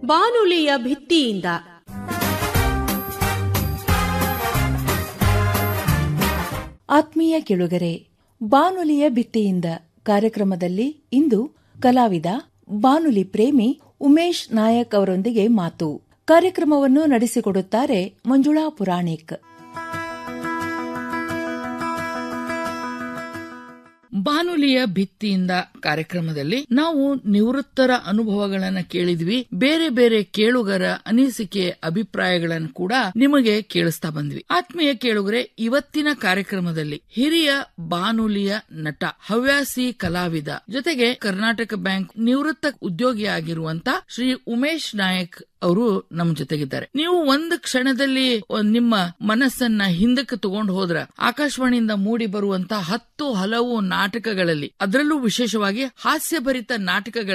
ಬಾನುಲಿಯ ಭಿತ್ತಿಯಿಂದ ಆತ್ಮೀಯ ಕೆಳುಗರೆ ಬಾನುಲಿಯ ಭಿತ್ತಿಯಿಂದ ಕಾರ್ಯಕ್ರಮದಲ್ಲಿ ಇಂದು ಕಲಾವಿದ ಬಾನುಲಿ ಪ್ರೇಮಿ ಉಮೇಶ್ ನಾಯಕ್ ಅವರೊಂದಿಗೆ ಮಾತು ಕಾರ್ಯಕ್ರಮವನ್ನು ನಡೆಸಿಕೊಡುತ್ತಾರೆ ಮಂಜುಳಾ ಪುರಾಣಿಕ್ ಬಾನುಲಿಯ ಭಿತ್ತಿಯಿಂದ ಕಾರ್ಯಕ್ರಮದಲ್ಲಿ ನಾವು ನಿವೃತ್ತರ ಅನುಭವಗಳನ್ನ ಕೇಳಿದ್ವಿ ಬೇರೆ ಬೇರೆ ಕೇಳುಗರ ಅನಿಸಿಕೆ ಅಭಿಪ್ರಾಯಗಳನ್ನು ಕೂಡ ನಿಮಗೆ ಕೇಳಿಸ್ತಾ ಬಂದ್ವಿ ಆತ್ಮೀಯ ಕೇಳುಗರೆ ಇವತ್ತಿನ ಕಾರ್ಯಕ್ರಮದಲ್ಲಿ ಹಿರಿಯ ಬಾನುಲಿಯ ನಟ ಹವ್ಯಾಸಿ ಕಲಾವಿದ ಜೊತೆಗೆ ಕರ್ನಾಟಕ ಬ್ಯಾಂಕ್ ನಿವೃತ್ತ ಉದ್ಯೋಗಿಯಾಗಿರುವಂತ ಶ್ರೀ ಉಮೇಶ್ ನಾಯಕ್ ಅವರು ನಮ್ಮ ಜೊತೆಗಿದ್ದಾರೆ ನೀವು ಒಂದು ಕ್ಷಣದಲ್ಲಿ ಒಂದ್ ನಿಮ್ಮ ಮನಸ್ಸನ್ನ ಹಿಂದಕ್ಕೆ ತಗೊಂಡು ಹೋದ್ರ ಆಕಾಶವಾಣಿಯಿಂದ ಮೂಡಿ ಬರುವಂತ ಹತ್ತು ಹಲವು ನಾಟಕಗಳಲ್ಲಿ ಅದರಲ್ಲೂ ವಿಶೇಷವಾಗಿ ಹಾಸ್ಯಭರಿತ ನಾಟಕಗಳ